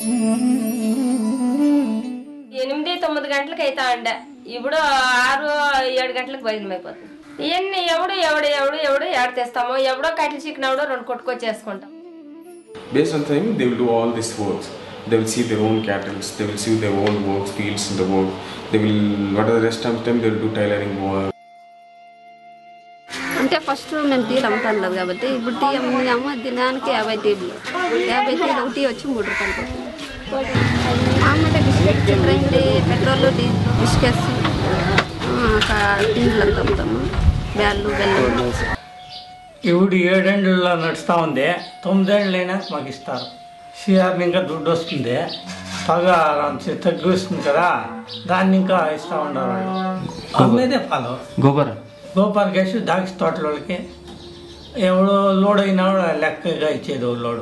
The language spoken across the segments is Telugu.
ఎనిమిది తొమ్మిది గంటలకు అవుతా ఉండే ఇప్పుడు ఆరు ఏడు గంటలకు భోజనం అయిపోతుంది ఇవన్నీ ఎవడు ఎవడు ఎవడు ఎవడు ఏడ తెస్తామో ఎవడో కట్టెలు చిక్కినవడో రెండు కొట్టుకొచ్చేసుకుంటాం Based on time, they will do all these works. They will see their own cattle, they will see their own works, fields in the work. They will, what are the rest of the time, they will do tailoring work. అంటే ఫస్ట్ మేము టీలు అమ్ముతాను లేదు కాబట్టి ఇప్పుడు టీ అమ్మినాము దినానికి యాభై టీలు యాభై టీలు ఒక టీ వచ్చి మూడు రూపాయలు పడుతుంది మామూలుగా బిస్కెట్ చక్రండి పెట్రోల్ డీజిల్ బిస్కెట్స్ టీలు అంతా అమ్ముతాము బ్యాళ్ళు బెల్లం ఇప్పుడు ఏడేళ్ళలో నడుస్తూ ఉంది తొమ్మిదేళ్ళైనా మాకు ఇస్తారు సిఆర్ని ఇంకా దుడ్డు వస్తుంది పగ తగ్గిస్తుంది కదా దాన్ని ఇంకా ఇస్తూ ఉండరు వాళ్ళు అమ్మేదే పాలు గోబర్ గోపాల్ కేసు దాక్ష తోటలోకి ఎవడో లోడ్ అయినా కూడా లెక్కగా ఇచ్చేది ఓ లోడు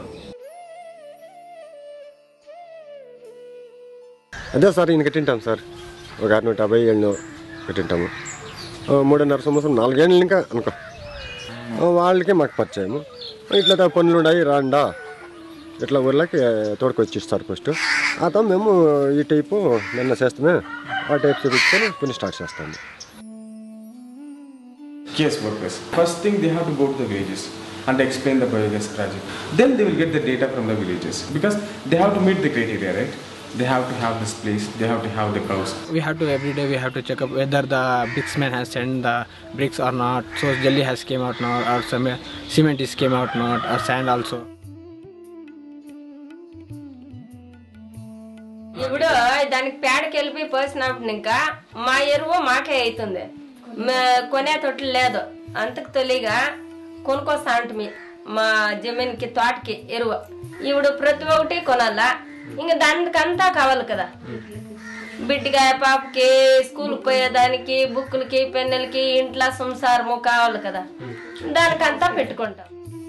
అదే సార్ ఈయన కట్టింటాం సార్ ఒక ఆరు నూట యాభై ఏళ్ళు కట్టింటాము ఓ మూడున్నర సంవత్సరం నాలుగేళ్ళు ఇంకా అనుకో ఓ వాళ్ళకి మాకు పరిచయము ఇట్లా పనులు ఉన్నాయి రాండా ఇట్లా ఊర్లకి తోడుకొచ్చి ఇస్తారు ఫస్ట్ ఆ తర్వాత మేము ఈ టైపు నిన్న చేస్తామే ఆ టైప్ చూపించుకొని కొన్ని స్టార్ట్ చేస్తాము Case workers. First thing, they have to go to the villages and explain the biogas project. Then they will get the data from the villages because they have to meet the criteria, right? They have to have this place, they have to have the cows. we have to every day we have to check up whether the bricksman has sent the bricks or not so jelly has came out now or some cement is came out not or sand also ఇప్పుడు దానికి పేడకి వెళ్ళిపోయి పోసినప్పుడు ఇంకా మా ఎరువు మాకే అవుతుంది మే- కొనే తొట్లు లేదు అంతకు తొలిగా కొనుక్కొస్తా ఉంటుంది మా జమీన్కి తోటకి ఎరువు ఇప్పుడు ప్రతి ఒక్కటి కొనాలా ఇంకా దానికంతా కావాలి కదా బిడ్డగా పాపకి స్కూల్కి పోయేదానికి బుక్కులకి పెన్నులకి ఇంట్లో సంసారము కావాలి కదా దానికంతా పెట్టుకుంటాం